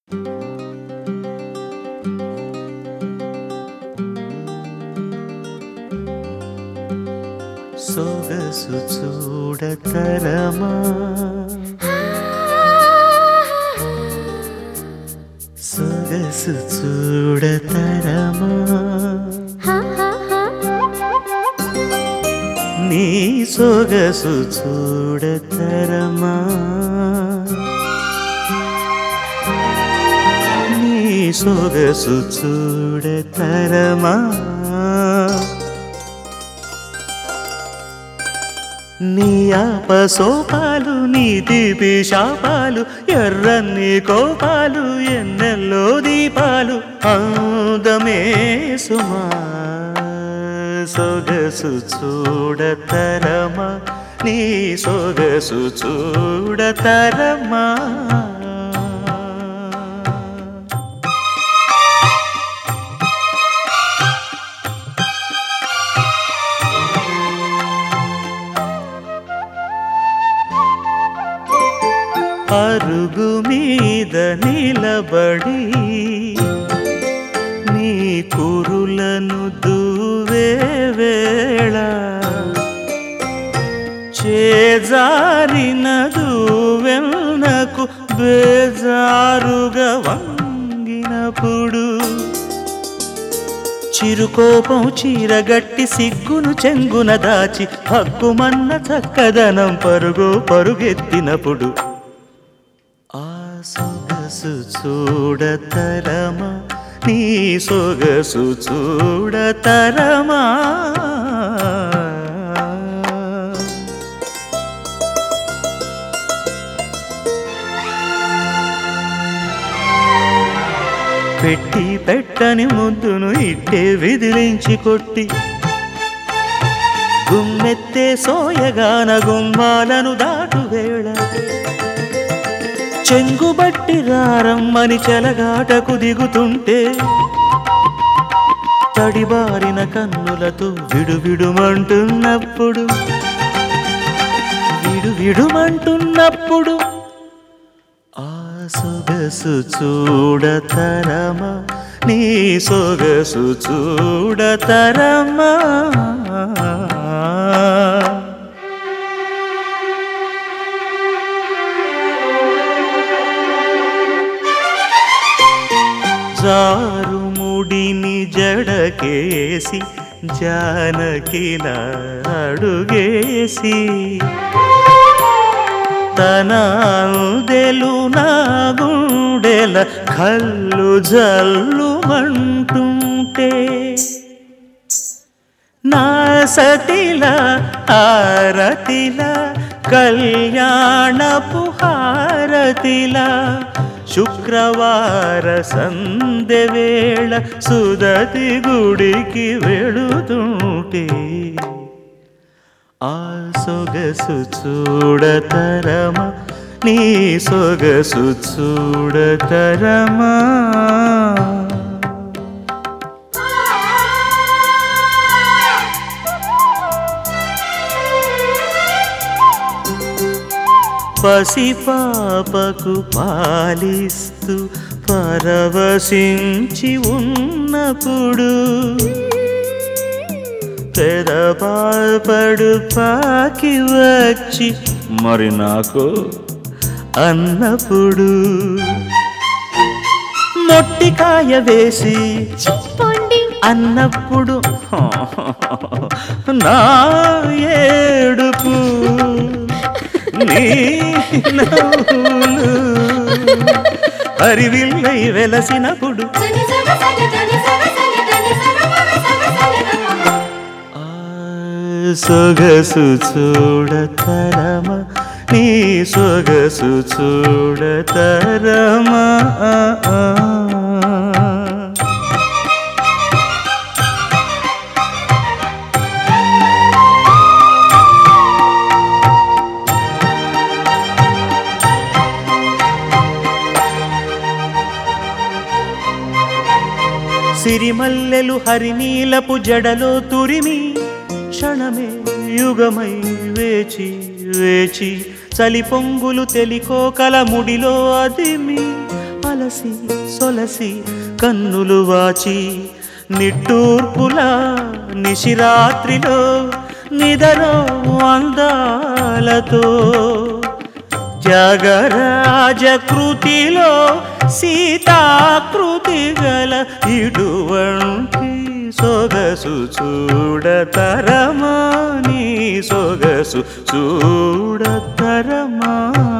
సొగసు చూడతరమా సొగసు చూడతరమా నీ సొగసు చూడతరమా నీ సొగసు చూడతరమా నీ ఆపసోపాలు నీ దీపి శాపాలు ఎర్రన్ని కోపాలు ఎన్నెల్లో దీపాలు అందమే సుమా సొగసు చూడతరమా నీ సొగసు చూడతరమా అరుగు మీద నిలబడి నీ కురులను దువే వేళ చేజారిన దువెన్నకు బేజారుగా వంగినప్పుడు చిరుకోపం చీరగట్టి సిగ్గును చెంగున దాచి హక్కుమన్న చక్కదనం పరుగు పరుగెత్తినప్పుడు ఆ సొగసు చూడతరమా నీ సొగసు చూడతరమా పెట్టి పెట్టని ముద్దును ఇట్టే విదిలించి కొట్టి గుమ్మెత్తే సోయగాన గుమ్మాలను దాటు వేళ చెంగుబట్టి రారమ్మని చెలగాటకు దిగుతుంటే తడిబారిన కన్నులతో విడు విడుమంటున్నప్పుడు విడు విడుమంటున్నప్పుడు ఆ సొగసు చూడతరమా నీ సొగసు చూడతరమా జారుముడిని జడకేసి జానకిల అడుగేసి తన అందెలు నా గుండెల కళ్ళు జల్లుమంటుంటే నా సతిల ఆరతిల కళ్యాణపు హారతిల శుక్రవార సందె వేళ సుదతి గుడికి వెళుతుంటే ఆ సొగసు చూడతరమా నీ సొగసు చూడతరమా పసిపాపకు పాలిస్తూ పరవశించి ఉన్నప్పుడు పెదపాపడు పాకి వచ్చి మరి నాకు అన్నప్పుడు మొట్టికాయ వేసి చెప్పండి అన్నప్పుడు నా ఏడుపు నీ నవ్వులు హరివిల్లై వెలసినప్పుడు సని సగ సగ దని సగ సగ దని సగ మగ సగ సగ దని. ఆ సొగసు చూడతరమా నీ సొగసు చూడతరమా సిరిమల్లెలు హరినీలపు జడలో తురిమి క్షణమే యుగమై వేచి వేచి చలి పొంగులు తెలికోకల ముడిలో అదిమి అలసి సొలసి కన్నులు వాచి నిట్టూర్పుల నిశిరాత్రిలో నిదరో అందాలతో జగరాజ కృతిలో సీతాకృతి గల ఇటువంటి సొగసు చూడతరమా నీ సొగసు చూడతరమా